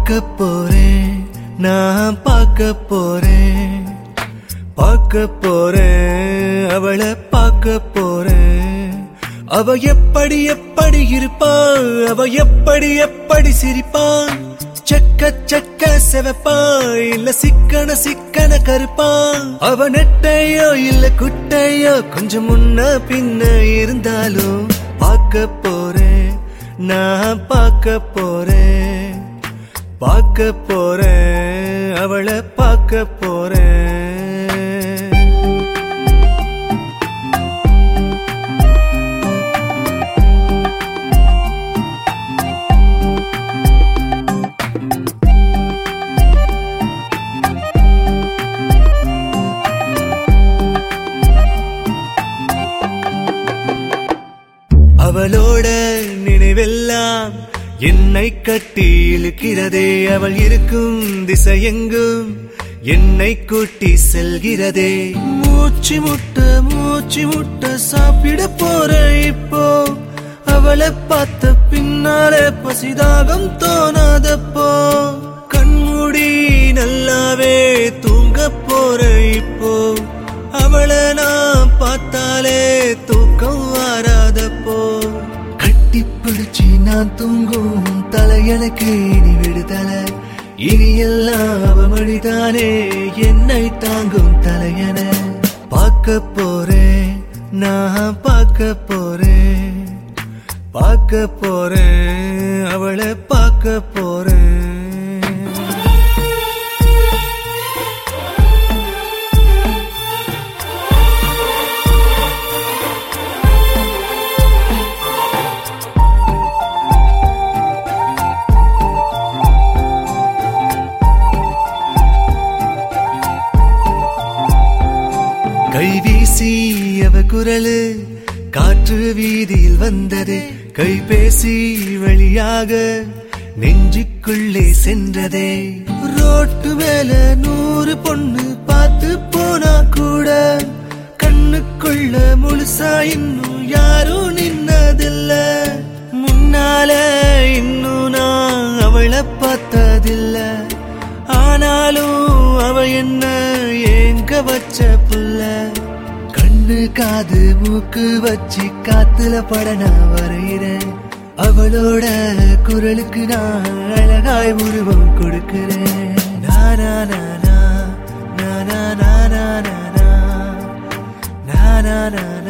பார்க்க போறேன் நான் பார்க்க போறேன் பார்க்க போறேன் அவளை பார்க்க போறேன் அவ எப்படி எப்படி இருப்பான் அவ எப்படி எப்படி சிரிப்பான் செக்க செக்க செவப்பான் இல்ல சிக்கன சிக்கன கருப்பான் அவ நெட்டையோ இல்ல குட்டையோ கொஞ்சம் முன்ன பின்ன இருந்தாலும் பார்க்க போறேன் நான் பார்க்க போறேன் பார்க்க போறேன் அவளை பார்க்க போறேன் அவளோட நினைவெல்லாம் என்னை கட்டி இழுக்கிறதே அவள் இருக்கும் திசையெங்கும் என்னை கூட்டி செல்கிறதே மூச்சு முட்ட மூச்சு முட்ட சாப்பிட போற இப்போ அவளை பார்த்த பின்னாலே பசிதாகம் தோணாதப்போ கண்மூடி நல்லாவே தூங்க போற இப்போ அவளை நான் பார்த்தாலே தூக்கம் வராதப்போ கட்டி பிடிச்சி நான் தூங்கும் தலை எனக்கு இனி விடுதலை இனி எல்லாம் அவ மொழிதானே என்னை தாங்கும் தலையன பார்க்க போறேன் நான் பார்க்க போறேன் பார்க்க போறேன் அவளை பார்க்க போறேன் கைவீசி அவ குரலு காற்று வீதியில் வந்தது கைபேசி வழியாக நெஞ்சுக்குள்ளே சென்றதே ரோட்டு மேல நூறு பொண்ணு பார்த்து போனா கூட கண்ணுக்குள்ள முழுசா இன்னும் யாரும் நின்னதில்ல முன்னால இன்னும் நான் அவளை பார்த்ததில்ல ஆனாலும் அவ என்ன ஏங்க வச்ச புள்ள கண்ணு காது மூக்கு வச்சு காத்துல பட நான் வரைகிறேன் அவளோட குரலுக்கு நான் அழகாய் உருவம் கொடுக்கிறேன் நானா நானா நானா நானா நானா நானா நானா